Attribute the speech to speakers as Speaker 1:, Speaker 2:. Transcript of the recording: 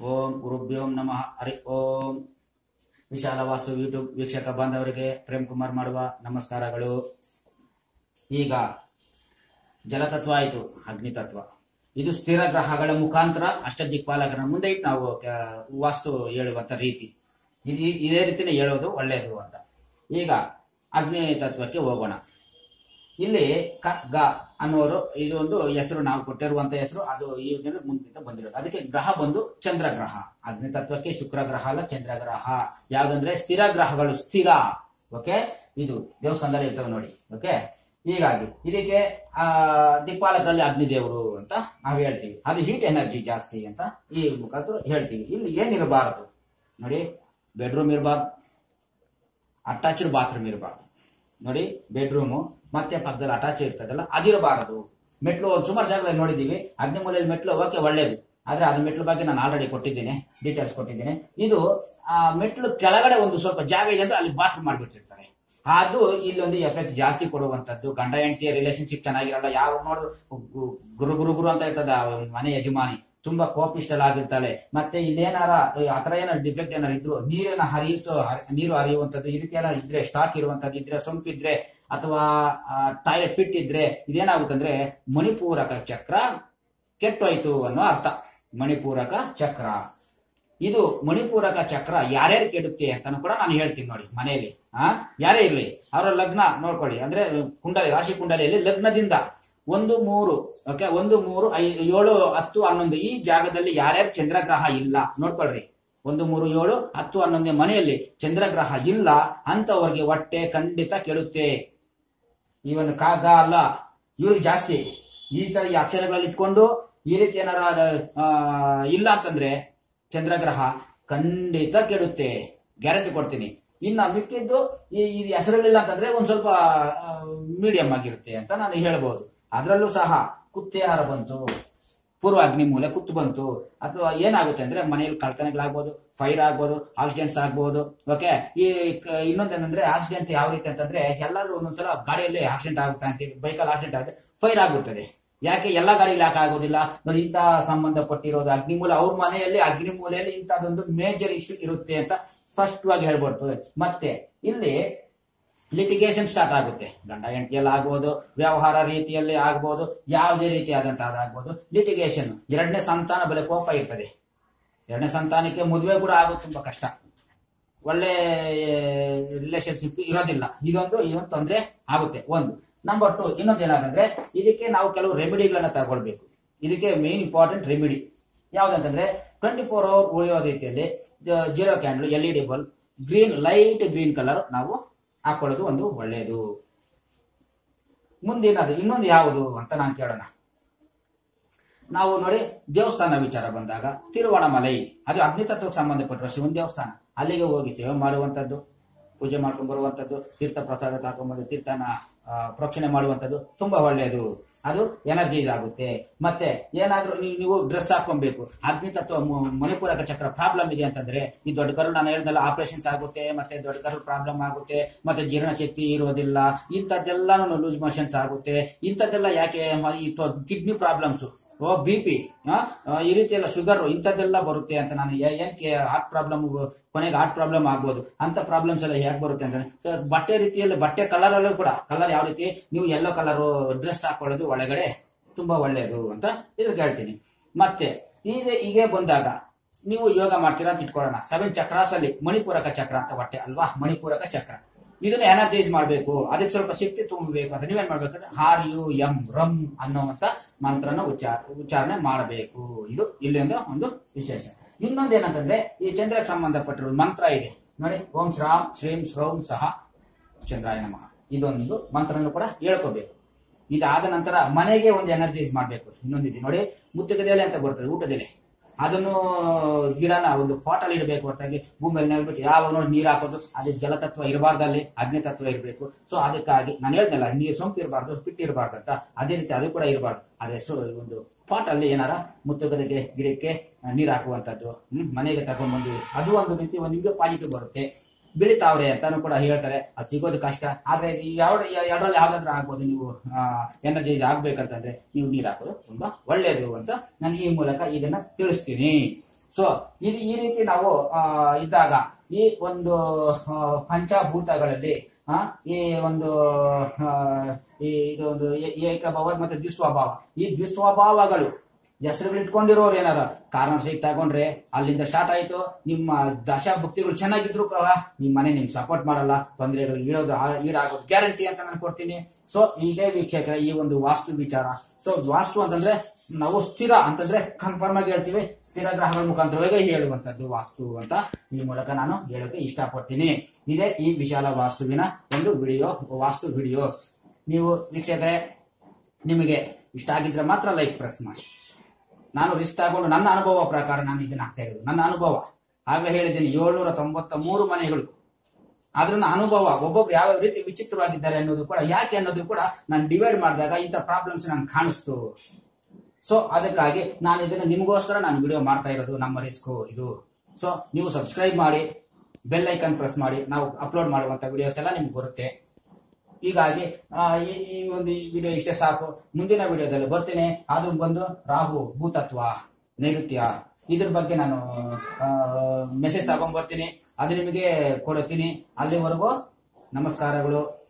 Speaker 1: ಓಂ ಗುರುಭ್ಯೋಂ ನಮಃ ಹರಿ ಓಂ ವಿಶಾಲ ವಾಸ್ತು ಯೂಟ್ಯೂಬ್ ವೀಕ್ಷಕ ಬಾಂಧವರಿಗೆ ಪ್ರೇಮ್ ಕುಮಾರ್ ಮಾಡುವ ನಮಸ್ಕಾರಗಳು ಈಗ ಜಲತತ್ವ ಆಯಿತು ಅಗ್ನಿತತ್ವ ಇದು ಸ್ಥಿರ ಗ್ರಹಗಳ ಮುಖಾಂತರ ಅಷ್ಟದಿಕ್ಪಾಲಕರ ಮುಂದೆ ಇಟ್ಟು ನಾವು ಕ- ವಾಸ್ತು ಹೇಳುವಂತ ರೀತಿ ಇದು ಇದೇ ರೀತಿನೇ ಹೇಳೋದು ಒಳ್ಳೆಯದು ಅಂತ ಈಗ ಅಗ್ನಿ ತತ್ವಕ್ಕೆ ಹೋಗೋಣ ಇಲ್ಲಿ ಕ ಗ ಅನ್ನೋರು ಇದು ಒಂದು ಹೆಸರು ನಾವು ಕೊಟ್ಟಿರುವಂತ ಹೆಸರು ಅದು ಈ ಮುಂದಿಂದ ಬಂದಿರೋದು ಅದಕ್ಕೆ ಗ್ರಹ ಬಂದು ಚಂದ್ರ ಗ್ರಹ ಅಗ್ನಿ ತತ್ವಕ್ಕೆ ಶುಕ್ರ ಗ್ರಹ ಅಲ್ಲ ಚಂದ್ರ ಗ್ರಹ ಯಾವ್ದಂದ್ರೆ ಸ್ಥಿರ ಗ್ರಹಗಳು ಸ್ಥಿರ ಓಕೆ ಇದು ದೇವಸ್ಥಾನದಲ್ಲಿ ಇರ್ತವೆ ನೋಡಿ ಓಕೆ ಹೀಗಾಗಿ ಇದಕ್ಕೆ ಆ ದಿಕ್ಪಾಲಕರಲ್ಲಿ ಅಗ್ನಿದೇವರು ಅಂತ ನಾವು ಹೇಳ್ತೀವಿ ಅದು ಹೀಟ್ ಎನರ್ಜಿ ಜಾಸ್ತಿ ಅಂತ ಈ ಮುಖಾಂತರ ಹೇಳ್ತೀವಿ ಇಲ್ಲಿ ಏನಿರಬಾರದು ನೋಡಿ ಬೆಡ್ರೂಮ್ ಇರಬಾರ್ದು ಅಟ್ಯಾಚ್ಡ್ ಬಾತ್ರೂಮ್ ಇರಬಾರ್ದು ನೋಡಿ ಬೆಡ್ರೂಮು ಮತ್ತೆ ಪಕ್ಕದಲ್ಲಿ ಅಟ್ಯಾಚ್ ಇರ್ತದಲ್ಲ ಅದಿರಬಾರದು ಮೆಟ್ಲು ಒಂದ್ ಸುಮಾರು ಜಾಗದಲ್ಲಿ ನೋಡಿದೀವಿ ಅಗ್ನಿಮೂಲೆಯಲ್ಲಿ ಮೆಟ್ಲು ಹೋಗಕ್ಕೆ ಒಳ್ಳೇದು ಆದ್ರೆ ಅದು ಮೆಟ್ಲು ಬಗ್ಗೆ ನಾನು ಆಲ್ರೆಡಿ ಕೊಟ್ಟಿದ್ದೇನೆ ಡೀಟೇಲ್ಸ್ ಕೊಟ್ಟಿದ್ದೇನೆ ಇದು ಆ ಮೆಟ್ಲು ಕೆಳಗಡೆ ಒಂದು ಸ್ವಲ್ಪ ಜಾಗ ಇದೆ ಅಂದ್ರೆ ಅಲ್ಲಿ ಬಾತ್ರೂಮ್ ಮಾಡ್ಬಿಟ್ಟಿರ್ತಾರೆ ಅದು ಇಲ್ಲೊಂದು ಎಫೆಕ್ಟ್ ಜಾಸ್ತಿ ಕೊಡುವಂತದ್ದು ಗಂಡ ಹೆಂಡತಿಯ ರಿಲೇಶನ್ಶಿಪ್ ಚೆನ್ನಾಗಿರಲ್ಲ ಯಾವ ನೋಡಿದ್ರು ಗು- ಗುರು ಗುರು ಗುರು ಅಂತ ಇರ್ತದೆ ಆ ಮನೆ ಯಜಮಾನಿ ತುಂಬಾ ಕೋಪಿಷ್ಟಲಾಗಿರ್ತಾಳೆ ಮತ್ತೆ ಇಲ್ಲೇನಾರ ಆತರ ಏನಾರ ಡಿಫೆಕ್ಟ್ ಏನಾರ ಇದ್ರು ನೀರೇನ ಹರಿಯುತ್ತೋ ಹರಿ- ನೀರು ಹರಿಯುವಂತದ್ದು ಈ ರೀತಿ ಏನಾರ ಇದ್ರೆ ಸ್ಟಾಕ್ ಇರುವಂತದ್ದು ಇದ್ರೆ ಸೊಂಪಿದ್ರೆ ಅಥವಾ ಟಾಯ್ಲೆಟ್ ಪಿಟ್ ಇದ್ರೆ ಇದೇನಾಗುತ್ತಂದ್ರೆ ಮಣಿಪೂರಕ ಚಕ್ರ ಕೆಟ್ಟೋಯ್ತು ಅನ್ನೋ ಅರ್ಥ ಮಣಿಪೂರಕ ಚಕ್ರ ಇದು ಮಣಿಪೂರಕ ಚಕ್ರ ಯಾರ್ಯಾರು ಕೆಡುತ್ತೆ ಅಂತಾನು ಕೂಡ ನಾನು ಹೇಳ್ತೀನಿ ನೋಡಿ ಮನೆಯಲ್ಲಿ ಆ ಯಾರೇ ಇರ್ಲಿ ಅವರ ಲಗ್ನ ನೋಡ್ಕೊಳ್ಳಿ ಅಂದ್ರೆ ಕುಂಡಲಿ ರಾಶಿ ಕುಂಡಲಿಯಲ್ಲಿ ಲಗ್ನದಿಂದ ಒಂದು ಮೂರು ಓಕೆ ಒಂದು ಮೂರು ಐ ಏಳು ಹತ್ತು ಹನ್ನೊಂದು ಈ ಜಾಗದಲ್ಲಿ ಯಾರ್ಯಾರು ಚಂದ್ರಗ್ರಹ ಇಲ್ಲ ನೋಡ್ಕೊಳ್ರಿ ಒಂದು ಮೂರು ಏಳು ಹತ್ತು ಹನ್ನೊಂದನೇ ಮನೆಯಲ್ಲಿ ಚಂದ್ರಗ್ರಹ ಇಲ್ಲ ಅಂತವ್ರಿಗೆ ಹೊಟ್ಟೆ ಖಂಡಿತ ಕೆಡುತ್ತೆ ಇವನ್ ಕಾಗ ಅಲ್ಲ ಇವ್ರಿಗೆ ಜಾಸ್ತಿ ಈ ತರ ಈ ಅಕ್ಷರಗಳಲ್ಲಿ ಇಟ್ಕೊಂಡು ಈ ರೀತಿ ಏನಾರ ಆ, ಇಲ್ಲ ಅಂತಂದ್ರೆ ಚಂದ್ರಗ್ರಹ ಖಂಡಿತ ಕೆಡುತ್ತೆ ಗ್ಯಾರಂಟಿ ಕೊಡ್ತೀನಿ ಇನ್ನ ಮಿಕ್ಕಿದ್ದು ಈ ಈ ಹೆಸರುಗಳಿಲ್ಲ ಅಂತಂದ್ರೆ ಒಂದ್ ಸ್ವಲ್ಪ ಮೀಡಿಯಂ ಆಗಿರುತ್ತೆ ಅಂತ ನಾನು ಹೇಳ್ಬೋದು ಅದರಲ್ಲೂ ಸಹ ಕುತ್ತೇನಾರ ಬಂತು ಪೂರ್ವ ಅಗ್ನಿ ಮೂಲೆ ಕುತ್ತು ಬಂತು ಅಥವಾ ಏನಾಗುತ್ತೆ ಅಂದ್ರೆ ಮನೆಯಲ್ಲಿ ಕಳ್ತನಗಳಾಗ್ಬೋದು ಫೈರ್ ಆಗ್ಬೋದು ಆಕ್ಸಿಡೆಂಟ್ಸ್ ಆಗ್ಬೋದು ಓಕೆ ಈ ಕ- ಇನ್ನೊಂದೇನಂದ್ರೆ ಆಕ್ಸಿಡೆಂಟ್ ಯಾವ ರೀತಿ ಅಂತಂದ್ರೆ ಎಲ್ಲರೂ ಒಂದೊಂದ್ಸಲ ಗಾಡಿಯಲ್ಲಿ ಆಕ್ಸಿಡೆಂಟ್ ಆಗುತ್ತೆ ಅಂತೀವಿ ಬೈಕಲ್ಲಿ ಆಕ್ಸಿಡೆಂಟ್ ಆಗುತ್ತೆ ಫೈರ್ ಆಗ್ಬಿಡ್ತದೆ ಯಾಕೆ ಎಲ್ಲ ಗಾಡಿಲಿ ಯಾಕೆ ಆಗೋದಿಲ್ಲ ನೋಡಿ ಇಂಥ ಸಂಬಂಧಪಟ್ಟಿರೋದು ಅಗ್ನಿಮೂಲ ಅವ್ರ ಮನೆಯಲ್ಲಿ ಅಗ್ನಿಮೂಲೆಯಲ್ಲಿ ಇಂಥದ್ದೊಂದು ಮೇಜರ್ ಇಶ್ಯೂ ಇರುತ್ತೆ ಅಂತ ಸ್ಪಷ್ಟವಾಗಿ ಹೇಳ್ಬಾರ್ದು ಮತ್ತೆ ಇಲ್ಲಿ ಲಿಟಿಗೇಷನ್ ಸ್ಟಾರ್ಟ್ ಆಗುತ್ತೆ ಗಂಡ ಹೆಂಡತಿಯಲ್ಲಿ ಆಗ್ಬೋದು ವ್ಯವಹಾರ ರೀತಿಯಲ್ಲಿ ಆಗ್ಬೋದು ಯಾವುದೇ ರೀತಿಯಾದಂತಹ ಆಗ್ಬೋದು ಲಿಟಿಗೇಷನ್ ಎರಡನೇ ಸಂತಾನ ಬೆಲೆ ಕೋಪ ಇರ್ತದೆ ಎರಡನೇ ಸಂತಾನಕ್ಕೆ ಮದುವೆ ಕೂಡ ಆಗೋದು ತುಂಬಾ ಕಷ್ಟ ಒಳ್ಳೆ ರಿಲೇಶನ್ಶಿಪ್ ಇರೋದಿಲ್ಲ ಇದೊಂದು ಇದೊಂದು ತೊಂದರೆ ಆಗುತ್ತೆ ಒಂದು ನಂಬರ್ ಟು ಇನ್ನೊಂದು ಏನಾದಂದ್ರೆ ಇದಕ್ಕೆ ನಾವು ಕೆಲವು ರೆಮಿಡಿಗಳನ್ನ ತಗೊಳ್ಬೇಕು ಇದಕ್ಕೆ ಮೇನ್ ಇಂಪಾರ್ಟೆಂಟ್ ರೆಮಿಡಿ ಯಾವ್ದಂತಂದ್ರೆ ಟ್ವೆಂಟಿ ಫೋರ್ ಅವರ್ ಉಳಿಯೋ ರೀತಿಯಲ್ಲಿ zero candle L E D bulb green light green colour ನಾವು ಹಾಕೊಳ್ಳೋದು ಒಂದು ಒಳ್ಳೆಯದು ಮುಂದಿನದು ಇನ್ನೊಂದು ಯಾವುದು ಅಂತ ನಾನು ಕೇಳೋಣ ನಾವು ನೋಡಿ ದೇವಸ್ಥಾನ ವಿಚಾರ ಬಂದಾಗ ತಿರುವಣಮಲೈ ಅದು ಅಗ್ನಿತತ್ವಕ್ಕೆ ಸಂಬಂಧಪಟ್ಟಿರೋ ಶಿವನ ದೇವಸ್ಥಾನ ಅಲ್ಲಿಗೆ ಹೋಗಿ ಸೇವೆ ಮಾಡುವಂಥದ್ದು ಪೂಜೆ ಮಾಡ್ಕೊಂಡು ಬರುವಂಥದ್ದು ತೀರ್ಥ ಪ್ರಸಾದ ತಗೊಂಡ್ಬಂದು ತೀರ್ಥನ ಆ, ಪ್ರೋಕ್ಷಣೆ ಮಾಡುವಂಥದ್ದು ತುಂಬಾ ಒಳ್ಳೆಯದು ಅದು ಎನರ್ಜೈಸ್ ಆಗುತ್ತೆ ಮತ್ತೆ ಏನಾದ್ರೂ ನೀವು ನೀವು ಡ್ರೆಸ್ ಹಾಕೊಬೇಕು ಅಗ್ನಿತತ್ವ ಮು- ಮಣಿಪೂರಕ ಚಕ್ರ ಪ್ರಾಬ್ಲಮ್ ಇದೆ ಅಂತಂದ್ರೆ ಈ ದೊಡ್ಡ ಕರು ನಾನು ಹೇಳ್ದಲ್ಲ ಆಪರೇಷನ್ಸ್ ಆಗುತ್ತೆ ಮತ್ತೆ ದೊಡ್ಡ ಕರು ಪ್ರಾಬ್ಲಮ್ ಆಗುತ್ತೆ ಮತ್ತೆ ಜೀರ್ಣಶಕ್ತಿ ಇರೋದಿಲ್ಲ ಇಂಥದ್ದೆಲ್ಲಾನು ಲೂಸ್ ಮೋಷನ್ಸ್ ಆಗುತ್ತೆ ಇಂಥದ್ದೆಲ್ಲ ಯಾಕೆ ಮ- ಈ ಕಿಡ್ನಿ ಪ್ರಾಬ್ಲಮ್ಸ್ ಓ ಬಿ ಪಿ ಈ ರೀತಿ ಎಲ್ಲ ಶುಗರ್ ಇಂಥದ್ದೆಲ್ಲ ಬರುತ್ತೆ ಅಂತ ನಾನು ಏ- ಏನಕ್ಕೆ ಹಾರ್ಟ್ ಪ್ರಾಬ್ಲಮ್ ಕೊನೆಗೆ ಹಾರ್ಟ್ ಪ್ರಾಬ್ಲಮ್ ಆಗ್ಬೋದು ಅಂತ ಪ್ರಾಬ್ಲಮ್ಸ್ ಎಲ್ಲ ಹೇಗೆ ಬರುತ್ತೆ ಅಂತಂದ್ರೆ so ಬಟ್ಟೆ ರೀತಿಯಲ್ಲಿ ಬಟ್ಟೆ ಕಲರ್ ಅಲ್ಲೂ ಕೂಡ ಕಲರ್ ಯಾವ ರೀತಿ ನೀವು ಯೆಲ್ಲೋ ಕಲರ್ ಡ್ರೆಸ್ ಹಾಕೊಳ್ಳೋದು ಒಳಗಡೆ ತುಂಬಾ ಒಳ್ಳೆಯದು ಅಂತ ಇದ್ರಿಗೆ ಹೇಳ್ತೀನಿ ಮತ್ತೆ ಈಗ ಹೀಗೆ ಬಂದಾಗ ನೀವು ಯೋಗ ಮಾಡ್ತೀರಾ ಅಂತ ಇಟ್ಕೊಳ್ಳೋಣ ಸೆವೆನ್ ಚಕ್ರಾಸ್ ಅಲ್ಲಿ ಮಣಿಪೂರಕ ಚಕ್ರ ಅಂತ ಹೊಟ್ಟೆ ಅಲ್ವಾ ಮಣಿಪೂರಕ ಚಕ್ರ ಇದನ್ನ ಎನರ್ಜೈಸ್ ಮಾಡಬೇಕು ಅದಕ್ಕೆ ಸ್ವಲ್ಪ ಶಕ್ತಿ ತುಂಬಬೇಕು ಅಂತ ನೀವೇನ್ ಮಾಡ್ಬೇಕಂದ್ರೆ ಹಾರ್ ಯು ಎಂ ರಂ ಅನ್ನುವಂತ ಮಂತ್ರನ ಉಚ್ಚಾರ ಉಚ್ಚಾರಣೆ ಮಾಡಬೇಕು ಇದು ಇಲ್ಲಿಂದ ಒಂದು ವಿಶೇಷ ಇನ್ನೊಂದು ಏನಂತಂದ್ರೆ ಈ ಚಂದ್ರಕ್ಕೆ ಸಂಬಂಧಪಟ್ಟಿರೋ ಮಂತ್ರ ಇದೆ ನೋಡಿ ಓಂ ಶ್ರಾಂ ಶ್ರೀಂ ಶ್ರೌಂ ಸಹ ಚಂದ್ರಾಯ ನಮಃ ಇದೊಂದು ಮಂತ್ರನೂ ಕೂಡ ಹೇಳ್ಕೋಬೇಕು ಇದಾದ ನಂತರ ಮನೆಗೆ ಒಂದು ಎನರ್ಜೈಸ್ ಮಾಡಬೇಕು ಇನ್ನೊಂದಿದೆ ನೋಡಿ ಮುತ್ತುಗದೆಲೆ ಅಂತ ಬರ್ತದೆ ಊಟದೆಲೆ ಅದನ್ನು ಗಿಡನ ಒಂದು ಪಾಟಲ್ಲಿ ಇಡಬೇಕು ಹೊರತಾಗಿ ಭೂಮಿಯಲ್ಲಿ ನೆಲ್ಬಿಟ್ಟು ಯಾವಾಗ ನೋಡಿ ನೀರು ಹಾಕೋದು ಅದೇ ಜಲತತ್ವ ಇರಬಾರ್ದಲ್ಲಿ ಅಗ್ನಿ ತತ್ವ ಇರಬೇಕು ಸೊ ಅದಕ್ಕಾಗಿ ನಾನು ಹೇಳ್ದಲ್ಲ ನೀರು ಸೊಂಪು ಇರಬಾರ್ದು ಪಿಟ್ಟು ಇರಬಾರ್ದು ಅಂತ ಅದೇ ರೀತಿ ಅದು ಕೂಡ ಇರಬಾರ್ದು ಅದೇ ಸೊ ಒಂದು ಪಾಟಲ್ಲಿ ಏನಾರ ಮುತ್ತುಗದೆಗೆ ಗಿಡಕ್ಕೆ ನೀರು ಹಾಕುವಂಥದ್ದು ಹ್ಮ್ ಮನೆಗೆ ತಗೊಂಡ್ಬಂದು ಅದು ಒಂದು ರೀತಿ ಒಂದು ನಿಮಗೆ ಪಾಸಿಟಿವ್ ಬರುತ್ತೆ ಬೆಳಿತಾವ್ರೆ ಅಂತಾನು ಕೂಡ ಹೇಳ್ತಾರೆ ಅದು ಸಿಗೋದು ಕಷ್ಟ ಆದ್ರೆ ಇದು ಯಾವ ಎರಡರಲ್ಲಿ ಯಾವ್ದಾದ್ರು ಆಗ್ಬೋದು ನೀವು ಎನರ್ಜೈಸ್ ಆಗ್ಬೇಕಂತಂದ್ರೆ ನೀವು ನೀರು ಹಾಕೋದು ತುಂಬಾ ಒಳ್ಳೇದು ಅಂತ ನಾನು ಈ ಮೂಲಕ ಇದನ್ನ ತಿಳಿಸ್ತೀನಿ ಸೊ ಇದು ಈ ರೀತಿ ನಾವು ಆ, ಇದ್ದಾಗ ಈ ಒಂದು ಆ, ಪಂಚಭೂತಗಳಲ್ಲಿ ಆ, ಈ ಒಂದು ಆ, ಈ ಇದು ಒಂದು ಏ- ಏಕಭಾವ ಮತ್ತೆ ದ್ವಿಸ್ವಭಾವ ಈ ದ್ವಿಸ್ವಭಾವಗಳು ಹೆಸರುಗಳು ಇಟ್ಕೊಂಡಿರೋರು ಏನಾರ ಕಾರಣ ಸಹಿತ ತಗೊಂಡ್ರೆ ಅಲ್ಲಿಂದ ಸ್ಟಾರ್ಟ್ ಆಯ್ತು ನಿಮ್ಮ ದಶ ಭಕ್ತಿಗಳು ಚೆನ್ನಾಗಿದ್ರು ಕೂಡ ನಿಮ್ಮ ಮನೆ ನಿಮ್ಗೆ ಸಪೋರ್ಟ್ ಮಾಡಲ್ಲ ತೊಂದರೆಗಳು ಈಡೋದು ಆ- ಈಡಾಗೋದು ಗ್ಯಾರಂಟಿ ಅಂತ ನಾನು ಕೊಡ್ತೀನಿ ಸೊ ಇದೇ ವೀಕ್ಷಕ ಈ ಒಂದು ವಾಸ್ತು ವಿಚಾರ ಸೊ ವಾಸ್ತು ಅಂತಂದ್ರೆ ನಾವು ಸ್ಥಿರ ಅಂತಂದ್ರೆ ಕನ್ಫರ್ಮ್ ಆಗಿ ಹೇಳ್ತೀವಿ ಸ್ಥಿರ ಗ್ರಹಗಳ ಮುಖಾಂತರವಾಗಿ ಹೇಳುವಂತದ್ದು ವಾಸ್ತು ಅಂತ ಈ ಮೂಲಕ ನಾನು ಹೇಳೋಕೆ ಇಷ್ಟಪಡ್ತೀನಿ ಇದೇ ಈ ವಿಶಾಲ ವಾಸ್ತುವಿನ ಒಂದು ವಿಡಿಯೋ ವಾಸ್ತು ವಿಡಿಯೋಸ್ ನೀವು ವೀಕ್ಷಕರೇ ನಿಮಗೆ ಇಷ್ಟ ಆಗಿದ್ರೆ ಮಾತ್ರ ಲೈಕ್ ಪ್ರೆಸ್ ಮಾಡಿ ನಾನು ರಿಸ್ಕ್ ತಗೊಂಡು ನನ್ನ ಅನುಭವ ಪ್ರಕಾರ ನಾನು ಇದನ್ನ ಹಾಕ್ತಾ ಇರೋದು ನನ್ನ ಅನುಭವ ಆಗ್ಲೇ ಹೇಳಿದ್ದೀನಿ ಏಳ್ನೂರ ತೊಂಬತ್ತ ಮೂರು ಮನೆಗಳು ಆದ್ರೆ ನನ್ನ ಅನುಭವ ಒಬ್ಬೊಬ್ರು ಯಾವ ರೀತಿ ವಿಚಿತ್ರವಾಗಿದ್ದಾರೆ ಅನ್ನೋದು ಕೂಡ ಯಾಕೆ ಅನ್ನೋದು ಕೂಡ ನಾನು ಡಿವೈಡ್ ಮಾಡಿದಾಗ ಇಂಥ ಪ್ರಾಬ್ಲಮ್ಸ್ ನಾನು ಕಾಣಿಸ್ತು ಸೊ ಅದಕ್ಕಾಗಿ ನಾನು ಇದನ್ನ ನಿಮಗೋಸ್ಕರ ನಾನು ವಿಡಿಯೋ ಮಾಡ್ತಾ ಇರೋದು ನಮ್ಮ ರಿಸ್ಕ್ ಇದು ಸೊ ನೀವು ಸಬ್ಸ್ಕ್ರೈಬ್ ಮಾಡಿ ಬೆಲ್ ಐಕನ್ ಪ್ರೆಸ್ ಮಾಡಿ ನಾವು ಅಪ್ಲೋಡ್ ಮಾಡುವಂತ ವಿಡಿಯೋಸ್ ಎಲ್ಲ ನಿಮ್ಗೆ ಬರುತ್ತೆ ಹೀಗಾಗಿ ಆ, ಈ ಈ ಒಂದು ವಿಡಿಯೋ ಇಷ್ಟೇ ಸಾಕು ಮುಂದಿನ ವಿಡಿಯೋದಲ್ಲಿ ಬರ್ತೀನಿ ಅದು ಬಂದು ರಾಹು ಭೂತತ್ವ ನೈಋತ್ಯ ಇದ್ರ ಬಗ್ಗೆ ನಾನು ಮೆಸೇಜ್ ತಗೊಂಡ್ಬರ್ತೀನಿ ಅದು ನಿಮಗೆ ಕೊಡುತ್ತೀನಿ ಅಲ್ಲಿವರೆಗೂ ನಮಸ್ಕಾರಗಳು